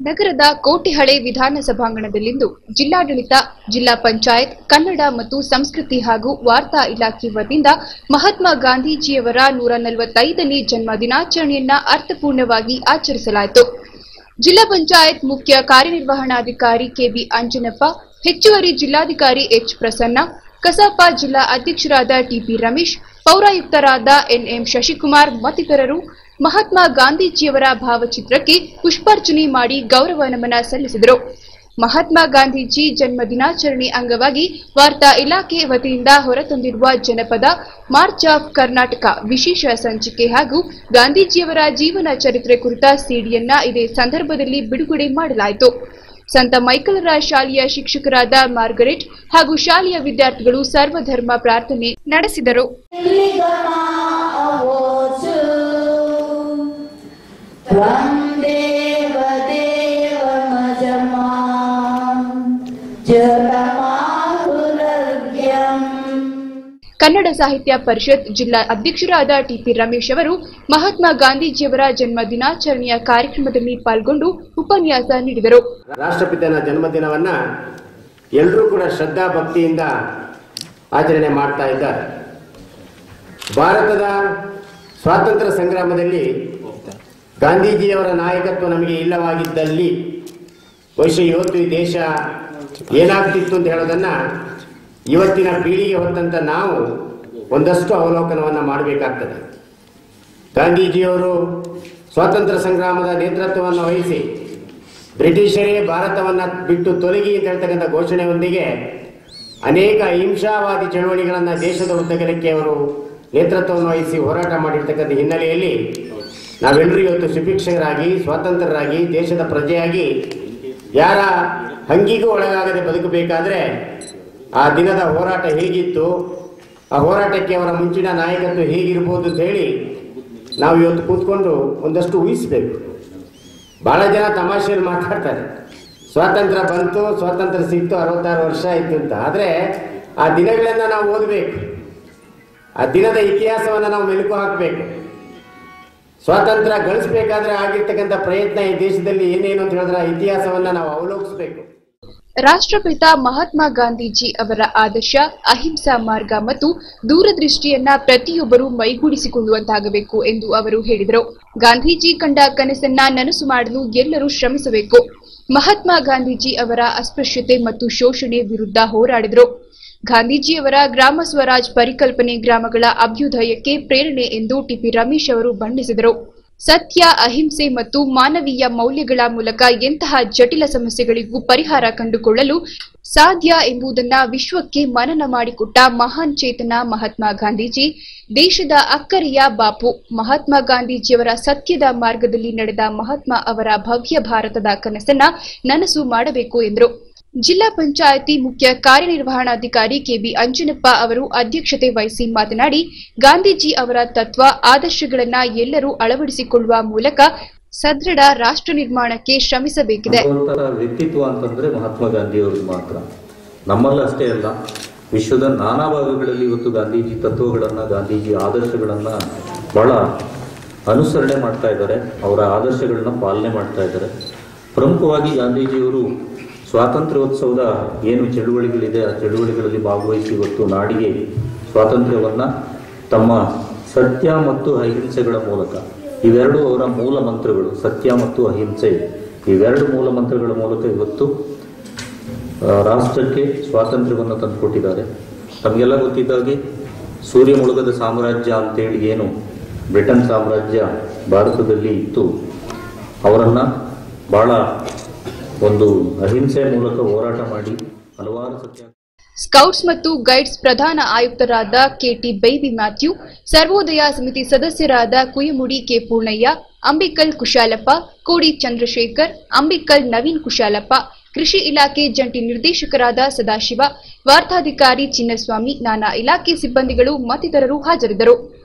ನಗರದ ಕೋಟೆಹಳೆ ವಿಧಾನಸಭಾಂಗಣದಲ್ಲಿಂದು ಜಿಲ್ಲಾಡಳಿತ ಜಿಲ್ಲಾ ಪಂಚಾಯತ್ ಕನ್ನಡ ಮತ್ತು ಸಂಸ್ಕೃತಿ ಹಾಗೂ ವಾರ್ತಾ ಇಲಾಖೆ ವತಿಯಿಂದ ಮಹಾತ್ಮ ಗಾಂಧೀಜಿಯವರ ನೂರ ನಲವತ್ತೈದನೇ ಜನ್ಮ ದಿನಾಚರಣೆಯನ್ನ ಅರ್ಥಪೂರ್ಣವಾಗಿ ಆಚರಿಸಲಾಯಿತು ಜಿಲ್ಲಾ ಪಂಚಾಯತ್ ಮುಖ್ಯ ಕಾರ್ಯನಿರ್ವಹಣಾಧಿಕಾರಿ ಕೆಬಿ ಅಂಜನಪ್ಪ ಹೆಚ್ಚುವರಿ ಜಿಲ್ಲಾಧಿಕಾರಿ ಎಚ್ ಪ್ರಸನ್ನ ಕಸಾಪ ಜಿಲ್ಲಾ ಅಧ್ಯಕ್ಷರಾದ ಟಿಪಿ ರಮೇಶ್ ಪೌರಾಯುಕ್ತರಾದ ಎನ್ಎಂ ಶಶಿಕುಮಾರ್ ಮತ್ತಿತರರು ಮಹಾತ್ಮ ಗಾಂಧೀಜಿಯವರ ಭಾವಚಿತ್ರಕ್ಕೆ ಪುಷ್ಪಾರ್ಚನೆ ಮಾಡಿ ಗೌರವ ನಮನ ಸಲ್ಲಿಸಿದರು ಮಹಾತ್ಮ ಗಾಂಧೀಜಿ ಜನ್ಮ ದಿನಾಚರಣೆ ಅಂಗವಾಗಿ ವಾರ್ತಾ ಇಲಾಖೆ ವತಿಯಿಂದ ಹೊರತಂದಿರುವ ಜನಪದ ಮಾರ್ಚ್ ಆಫ್ ಕರ್ನಾಟಕ ವಿಶೇಷ ಸಂಚಿಕೆ ಹಾಗೂ ಗಾಂಧೀಜಿಯವರ ಜೀವನ ಚರಿತ್ರೆ ಕುರಿತ ಸಿಡಿಯನ್ನ ಇದೇ ಸಂದರ್ಭದಲ್ಲಿ ಬಿಡುಗಡೆ ಮಾಡಲಾಯಿತು ಸಂತ ಮೈಕಲರ ಶಾಲೆಯ ಶಿಕ್ಷಕರಾದ ಮಾರ್ಗರೆಟ್ ಹಾಗೂ ಶಾಲೆಯ ವಿದ್ಯಾರ್ಥಿಗಳು ಸರ್ವಧರ್ಮ ಪ್ರಾರ್ಥನೆ ನಡೆಸಿದರು त्वं देवदेवमजमां जगमाहुरर्घ्यम् ಕನ್ನಡ ಸಾಹಿತ್ಯ ಪರಿಷತ್ ಜಿಲ್ಲಾ ಅಧ್ಯಕ್ಷರಾದ ಟಿಪಿ ರಮೇಶ್ ಅವರು ಮಹಾತ್ಮ ಗಾಂಧೀಜಿಯವರ ಜನ್ಮ ದಿನಾಚರಣೆಯ ಕಾರ್ಯಕ್ರಮದಲ್ಲಿ ಪಾಲ್ಗೊಂಡು ಉಪನ್ಯಾಸ ನೀಡಿದರು ರಾಷ್ಟ್ರಪಿತನ ಜನ್ಮದಿನವನ್ನ ಎಲ್ಲರೂ ಕೂಡ ಶ್ರದ್ಧಾ ಭಕ್ತಿಯಿಂದ ಆಚರಣೆ ಮಾಡ್ತಾ ಇದ್ದಾರೆ ಭಾರತದ ಸ್ವಾತಂತ್ರ್ಯ ಸಂಗ್ರಾಮದಲ್ಲಿ ಗಾಂಧೀಜಿಯವರ ನಾಯಕತ್ವ ನಮಗೆ ಇಲ್ಲವಾಗಿದ್ದಲ್ಲಿ ಬಹುಶಃ ಇವತ್ತು ಈ ದೇಶ ಏನಾಗ್ತಿತ್ತು ಅಂತ ಹೇಳೋದನ್ನ ಇವತ್ತಿನ ಪೀಳಿಗೆ ಹೊತ್ತಂತ ನಾವು ಒಂದಷ್ಟು ಅವಲೋಕನವನ್ನು ಮಾಡಬೇಕಾಗ್ತದೆ ಗಾಂಧೀಜಿಯವರು ಸ್ವಾತಂತ್ರ್ಯ ಸಂಗ್ರಾಮದ ನೇತೃತ್ವವನ್ನು ವಹಿಸಿ ಬ್ರಿಟಿಷರೇ ಭಾರತವನ್ನ ಬಿಟ್ಟು ತೊಲಗಿ ಅಂತ ಹೇಳ್ತಕ್ಕಂಥ ಘೋಷಣೆಯೊಂದಿಗೆ ಅನೇಕ ಅಹಿಂಸಾವಾದಿ ಚಳವಳಿಗಳನ್ನು ದೇಶದ ಉದ್ದಗಲಕ್ಕೆ ಅವರು ನೇತೃತ್ವವನ್ನು ವಹಿಸಿ ಹೋರಾಟ ಮಾಡಿರ್ತಕ್ಕಂಥ ಹಿನ್ನೆಲೆಯಲ್ಲಿ ನಾವೆಲ್ಲರೂ ಇವತ್ತು ಸುಭಿಕ್ಷರಾಗಿ ಸ್ವಾತಂತ್ರ್ಯರಾಗಿ ದೇಶದ ಪ್ರಜೆಯಾಗಿ ಯಾರ ಹಂಗಿಗೂ ಒಳಗಾಗದೆ ಬದುಕಬೇಕಾದ್ರೆ ಆ ದಿನದ ಹೋರಾಟ ಹೇಗಿತ್ತು ಆ ಹೋರಾಟಕ್ಕೆ ಅವರ ಮುಂಚಿನ ನಾಯಕತ್ವ ಹೇಗಿರ್ಬೋದು ಅಂತ ಹೇಳಿ ನಾವು ಇವತ್ತು ಕೂತ್ಕೊಂಡು ಒಂದಷ್ಟು ಊಹಿಸಬೇಕು ಬಹಳ ಜನ ತಮಾಷೆಯಲ್ಲಿ ಮಾತಾಡ್ತಾರೆ ಸ್ವಾತಂತ್ರ್ಯ ಬಂತು ಸ್ವಾತಂತ್ರ್ಯ ಸಿಕ್ತು ಅರವತ್ತಾರು ವರ್ಷ ಆಯ್ತು ಅಂತ ಆದರೆ ಆ ದಿನಗಳನ್ನ ನಾವು ಓದಬೇಕು ಆ ದಿನದ ಇತಿಹಾಸವನ್ನು ನಾವು ಮೆಲುಕು ಹಾಕಬೇಕು ಸ್ವಾತಂತ್ರ್ಯ ಗಳಿಸ್ಬೇಕಾದ್ರೆ ಆಗಿರ್ತಕ್ಕಂಥ ಪ್ರಯತ್ನ ಈ ದೇಶದಲ್ಲಿ ಏನೇನು ಅಂತ ಹೇಳಿದ್ರೆ ಆ ಇತಿಹಾಸವನ್ನ ನಾವು ಅವಲೋಕಿಸಬೇಕು ರಾಷ್ಟ್ರಪಿತ ಮಹಾತ್ಮ ಗಾಂಧೀಜಿ ಅವರ ಆದರ್ಶ ಅಹಿಂಸಾ ಮಾರ್ಗ ಮತ್ತು ದೂರದೃಷ್ಟಿಯನ್ನ ಪ್ರತಿಯೊಬ್ಬರು ಮೈಗೂಡಿಸಿಕೊಳ್ಳುವಂತಾಗಬೇಕು ಎಂದು ಅವರು ಹೇಳಿದರು ಗಾಂಧೀಜಿ ಕಂಡ ಕನಸನ್ನ ನನಸು ಮಾಡಲು ಎಲ್ಲರೂ ಶ್ರಮಿಸಬೇಕು ಮಹಾತ್ಮ ಗಾಂಧೀಜಿ ಅವರ ಅಸ್ಪೃಶ್ಯತೆ ಮತ್ತು ಶೋಷಣೆ ವಿರುದ್ಧ ಹೋರಾಡಿದರು ಗಾಂಧೀಜಿಯವರ ಗ್ರಾಮ ಸ್ವರಾಜ್ ಪರಿಕಲ್ಪನೆ ಗ್ರಾಮಗಳ ಅಭ್ಯುದಯಕ್ಕೆ ಪ್ರೇರಣೆ ಎಂದು ಟಿಪಿ ರಮೇಶ್ ಅವರು ಬಣ್ಣಿಸಿದರು ಸತ್ಯ ಅಹಿಂಸೆ ಮತ್ತು ಮಾನವೀಯ ಮೌಲ್ಯಗಳ ಮೂಲಕ ಎಂತಹ ಜಟಿಲ ಸಮಸ್ಯೆಗಳಿಗೂ ಪರಿಹಾರ ಕಂಡುಕೊಳ್ಳಲು ಸಾಧ್ಯ ಎಂಬುದನ್ನ ವಿಶ್ವಕ್ಕೆ ಮನನ ಮಾಡಿಕೊಟ್ಟ ಮಹಾನ್ ಚೇತನ ಮಹಾತ್ಮ ಗಾಂಧೀಜಿ ದೇಶದ ಅಕ್ಕರೆಯ ಬಾಪು ಮಹಾತ್ಮ ಗಾಂಧೀಜಿಯವರ ಸತ್ಯದ ಮಾರ್ಗದಲ್ಲಿ ನಡೆದ ಮಹಾತ್ಮ ಅವರ ಭವ್ಯ ಭಾರತದ ಕನಸನ್ನ ನನಸು ಮಾಡಬೇಕು ಎಂದರು ಜಿಲ್ಲಾ ಪಂಚಾಯಿತಿ ಮುಖ್ಯ ಕಾರ್ಯನಿರ್ವಹಣಾಧಿಕಾರಿ ಕೆಬಿ ಅಂಜನಪ್ಪ ಅವರು ಅಧ್ಯಕ್ಷತೆ ವಹಿಸಿ ಮಾತನಾಡಿ ಗಾಂಧೀಜಿ ಅವರ ತತ್ವ ಆದರ್ಶಗಳನ್ನ ಎಲ್ಲರೂ ಅಳವಡಿಸಿಕೊಳ್ಳುವ ಮೂಲಕ ಸದೃಢ ರಾಷ್ಟ್ರ ನಿರ್ಮಾಣಕ್ಕೆ ಶ್ರಮಿಸಬೇಕಿದೆ ಭಗವಂತರ ವ್ಯಕ್ತಿತ್ವ ಅಂತಂದ್ರೆ ಮಹಾತ್ಮ ಗಾಂಧಿಯವ್ರದ್ದು ಮಾತ್ರ ನಮ್ಮಲ್ಲಿ ಅಷ್ಟೇ ಅಲ್ಲ ವಿಶ್ವದ ನಾನಾ ಭಾಗಗಳಲ್ಲಿ ಇವತ್ತು ಗಾಂಧೀಜಿ ತತ್ವಗಳನ್ನ ಗಾಂಧೀಜಿ ಆದರ್ಶಗಳನ್ನ ಬಹಳ ಅನುಸರಣೆ ಮಾಡ್ತಾ ಇದ್ದಾರೆ ಅವರ ಆದರ್ಶಗಳನ್ನ ಪಾಲನೆ ಮಾಡ್ತಾ ಇದ್ದಾರೆ ಪ್ರಮುಖವಾಗಿ ಗಾಂಧೀಜಿಯವರು ಸ್ವಾತಂತ್ರ್ಯೋತ್ಸವದ ಏನು ಚಳುವಳಿಗಳಿದೆ ಆ ಚಳುವಳಿಗಳಲ್ಲಿ ಭಾಗವಹಿಸಿ ಇವತ್ತು ನಾಡಿಗೆ ಸ್ವಾತಂತ್ರ್ಯವನ್ನ ತಮ್ಮ ಸತ್ಯ ಮತ್ತು ಅಹಿಂಸೆಗಳ ಮೂಲಕ ಇವೆರಡು ಅವರ ಮೂಲ ಮಂತ್ರಗಳು ಸತ್ಯ ಮತ್ತು ಅಹಿಂಸೆ ಇವೆರಡು ಮೂಲ ಮಂತ್ರಗಳ ಮೂಲಕ ಇವತ್ತು ಆ, ರಾಷ್ಟ್ರಕ್ಕೆ ಸ್ವಾತಂತ್ರ್ಯವನ್ನು ತಂದುಕೊಟ್ಟಿದ್ದಾರೆ ತಮಗೆಲ್ಲ ಗೊತ್ತಿದ್ದಾಗೆ ಸೂರ್ಯ ಮುಳುಗದ ಸಾಮ್ರಾಜ್ಯ ಅಂತೇಳಿ ಏನು ಬ್ರಿಟನ್ ಸಾಮ್ರಾಜ್ಯ ಭಾರತದಲ್ಲಿ ಇತ್ತು ಅವರನ್ನ ಬಹಳ ಒಂದು ಅಹಿಂಸೆ ಮೂಲಕ ಹೋರಾಟ ಮಾಡಿ ಹಲವಾರು ಸತ್ಯ ಸ್ಕೌಟ್ಸ್ ಮತ್ತು ಗೈಡ್ಸ್ ಪ್ರಧಾನ ಆಯುಕ್ತರಾದ ಕೆಟಿ ಬೈಬಿ ಮ್ಯಾಥ್ಯೂ ಸರ್ವೋದಯ ಸಮಿತಿ ಸದಸ್ಯರಾದ ಕುಯಮುಡಿ ಕೆ ಪೂರ್ಣಯ್ಯ ಅಂಬಿಕಲ್ ಕುಶಾಲಪ್ಪ ಕೋಡಿ ಚಂದ್ರಶೇಖರ್ ಅಂಬಿಕಲ್ ನವೀನ್ ಕುಶಾಲಪ್ಪ ಕೃಷಿ ಇಲಾಖೆ ಜಂಟಿ ನಿರ್ದೇಶಕರಾದ ಸದಾಶಿವ ವಾರ್ತಾಧಿಕಾರಿ ಚಿನ್ನಸ್ವಾಮಿ ನಾನಾ ಇಲಾಖೆ ಸಿಬ್ಬಂದಿಗಳು ಮತ್ತಿತರರು ಹಾಜರಿದ್ದರು